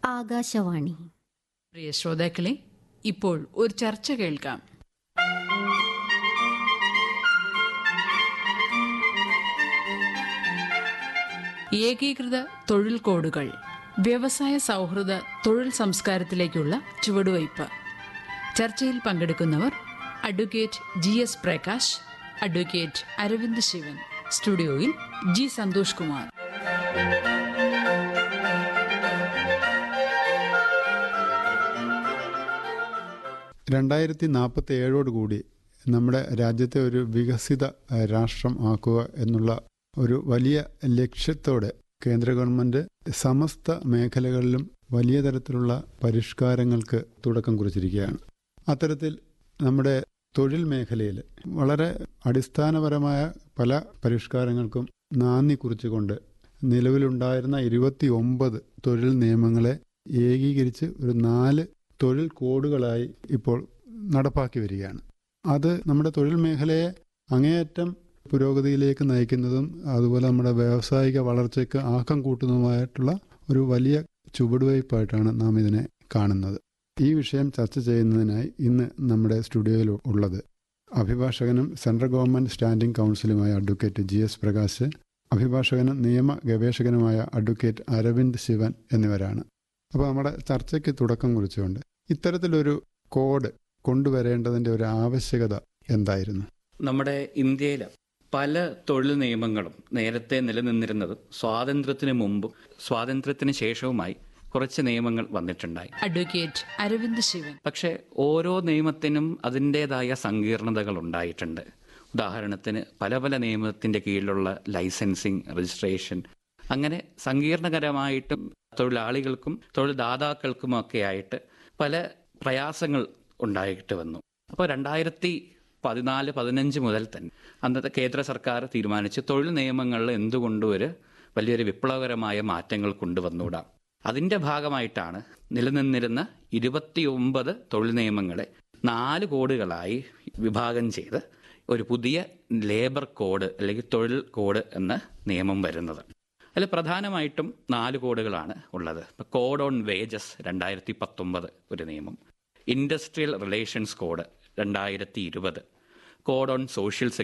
ആകാശവാണി പ്രിയ ശ്രോതാക്കളെ ഇപ്പോൾ ഒരു ചർച്ച കേൾക്കാം ഏകീകൃത തൊഴിൽ കോഡുകൾ വ്യവസായ സൗഹൃദ തൊഴിൽ സംസ്കാരത്തിലേക്കുള്ള ചുവടുവയ്പ് ചർച്ചയിൽ പങ്കെടുക്കുന്നവർ advocate G S Prakash advocate Aravind Sivan സ്റ്റുഡിയോയിൽ ജി സന്തോഷ് കുമാർ രണ്ടായിരത്തി നാൽപ്പത്തി ഏഴോടുകൂടി നമ്മുടെ രാജ്യത്തെ ഒരു വികസിത അഹ്, രാഷ്ട്രം ആക്കുക എന്നുള്ള ഒരു വലിയ ലക്ഷ്യത്തോടെ കേന്ദ്ര ഗവൺമെന്റ് സമസ്ത മേഖലകളിലും വലിയ തരത്തിലുള്ള പരിഷ്കാരങ്ങൾക്ക് തുടക്കം കുറിച്ചിരിക്കുകയാണ് അത്തരത്തിൽ നമ്മുടെ തൊഴിൽ മേഖലയിൽ വളരെ അടിസ്ഥാനപരമായ പല പരിഷ്കാരങ്ങൾക്കും നാന്ദി കുറിച്ചുകൊണ്ട് നിലവിലുണ്ടായിരുന്ന ഇരുപത്തി ഒമ്പത് തൊഴിൽ നിയമങ്ങളെ ഏകീകരിച്ച് ഒരു നാല് തൊഴിൽ കോഡുകളായി ഇപ്പോൾ നടപ്പാക്കി വരികയാണ് അത് നമ്മുടെ തൊഴിൽ മേഖലയെ അങ്ങേയറ്റം പുരോഗതിയിലേക്ക് നയിക്കുന്നതും അതുപോലെ നമ്മുടെ വ്യാവസായിക വളർച്ചയ്ക്ക് ആക്കം കൂട്ടുന്നതുമായിട്ടുള്ള ഒരു വലിയ ചുവടുവയ്പ്പായിട്ടാണ് നാം ഇതിനെ കാണുന്നത് ഈ വിഷയം ചർച്ച ചെയ്യുന്നതിനായി ഇന്ന് നമ്മുടെ സ്റ്റുഡിയോയിൽ ഉള്ളത് അഭിഭാഷകനും സെൻട്രൽ ഗവൺമെന്റ് സ്റ്റാൻഡിംഗ് കൗൺസിലുമായ അഡ്വക്കേറ്റ് ജി എസ് പ്രകാശ് അഭിഭാഷകനും നിയമ ഗവേഷകനുമായ അഡ്വക്കേറ്റ് അരവിന്ദ് ശിവൻ എന്നിവരാണ് അപ്പോൾ നമ്മുടെ ചർച്ചയ്ക്ക് തുടക്കം കുറിച്ചുകൊണ്ട് ഇത്തരത്തിലൊരു കോഡ് കൊണ്ടുവരേണ്ടതിന്റെ ഒരു ആവശ്യകത എന്തായിരുന്നു നമ്മുടെ ഇന്ത്യയിൽ പല തൊഴിൽ നിയമങ്ങളും നേരത്തെ നിലനിന്നിരുന്നത് സ്വാതന്ത്ര്യത്തിന് മുമ്പും സ്വാതന്ത്ര്യത്തിന് ശേഷവുമായി കുറച്ച് നിയമങ്ങൾ വന്നിട്ടുണ്ടായി അഡ്വക്കേറ്റ് അരവിന്ദ് ശിവൻ പക്ഷേ ഓരോ നിയമത്തിനും അതിൻ്റെതായ സങ്കീർണതകൾ ഉണ്ടായിട്ടുണ്ട് ഉദാഹരണത്തിന് പല പല നിയമത്തിൻ്റെ കീഴിലുള്ള ലൈസൻസിങ് രജിസ്ട്രേഷൻ അങ്ങനെ സങ്കീർണകരമായിട്ടും തൊഴിലാളികൾക്കും തൊഴിൽദാതാക്കൾക്കുമൊക്കെ ആയിട്ട് പല പ്രയാസങ്ങൾ ഉണ്ടായിട്ട് വന്നു അപ്പോൾ രണ്ടായിരത്തി പതിനാല് പതിനഞ്ച് മുതൽ തന്നെ അന്നത്തെ കേന്ദ്ര സർക്കാർ തീരുമാനിച്ച് തൊഴിൽ നിയമങ്ങളിൽ എന്തുകൊണ്ടും ഒരു വലിയൊരു വിപ്ലവകരമായ മാറ്റങ്ങൾ കൊണ്ടുവന്നുകൂടാം അതിൻ്റെ ഭാഗമായിട്ടാണ് നിലനിന്നിരുന്ന ഇരുപത്തിയൊമ്പത് തൊഴിൽ നിയമങ്ങളെ നാല് കോഡുകളായി വിഭാഗം ചെയ്ത് ഒരു പുതിയ ലേബർ കോഡ് അല്ലെങ്കിൽ തൊഴിൽ കോഡ് എന്ന നിയമം വരുന്നത് അതിൽ പ്രധാനമായിട്ടും നാല് കോഡുകളാണ് ഉള്ളത് ഇപ്പോൾ കോഡ് ഓൺ വേജസ് രണ്ടായിരത്തി പത്തൊമ്പത് ഒരു നിയമം ഇൻഡസ്ട്രിയൽ റിലേഷൻസ് കോഡ് രണ്ടായിരത്തി ഇരുപത് കോഡ് ഓൺ സോഷ്യൽ